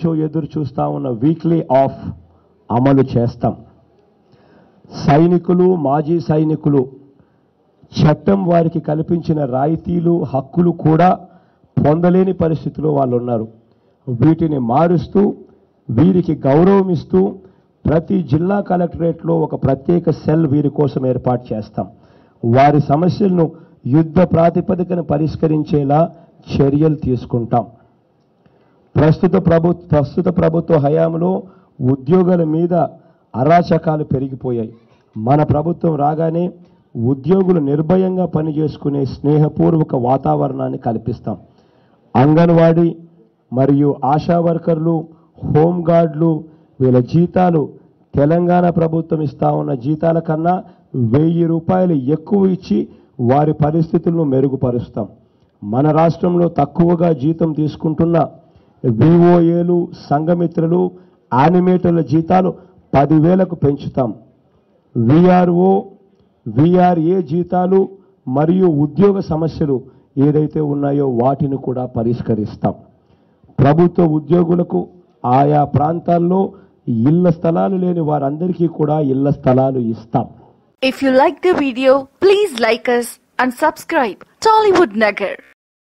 నుంచో ఎదురు చూస్తా ఉన్న వీక్లీ ఆఫ్ అమలు చేస్తాం సైనికులు మాజీ సైనికులు చట్టం వారికి కల్పించిన రాయితీలు హక్కులు కూడా పొందలేని పరిస్థితిలో వాళ్ళు ఉన్నారు వీటిని మారుస్తూ వీరికి గౌరవం ఇస్తూ ప్రతి జిల్లా కలెక్టరేట్లో ఒక ప్రత్యేక సెల్ వీరి కోసం ఏర్పాటు చేస్తాం వారి సమస్యలను యుద్ధ ప్రాతిపదికన పరిష్కరించేలా చర్యలు తీసుకుంటాం ప్రస్తుత ప్రభు ప్రస్తుత ప్రభుత్వ హయాంలో ఉద్యోగుల మీద అరాచకాలు పెరిగిపోయాయి మన ప్రభుత్వం రాగానే ఉద్యోగులు నిర్భయంగా పనిచేసుకునే స్నేహపూర్వక వాతావరణాన్ని కల్పిస్తాం అంగన్వాడీ మరియు ఆశా వర్కర్లు హోంగార్డులు వీళ్ళ జీతాలు తెలంగాణ ప్రభుత్వం ఇస్తా ఉన్న జీతాల కన్నా వెయ్యి రూపాయలు ఎక్కువ ఇచ్చి వారి పరిస్థితులను మెరుగుపరుస్తాం మన రాష్ట్రంలో తక్కువగా జీతం తీసుకుంటున్న విఓఏలు సంఘమిత్రులు యానిమేటర్ల జీతాలు పదివేలకు పెంచుతాం విఆర్ఓ విఆర్ఏ జీతాలు మరియు ఉద్యోగ సమస్యలు ఏదైతే ఉన్నాయో వాటిని కూడా పరిష్కరిస్తాం ప్రభుత్వ ఉద్యోగులకు ఆయా ప్రాంతాల్లో ఇళ్ల స్థలాలు లేని వారందరికీ కూడా ఇళ్ల స్థలాలు ఇస్తాం If you like the video, please like us and subscribe Tollywood Nagar.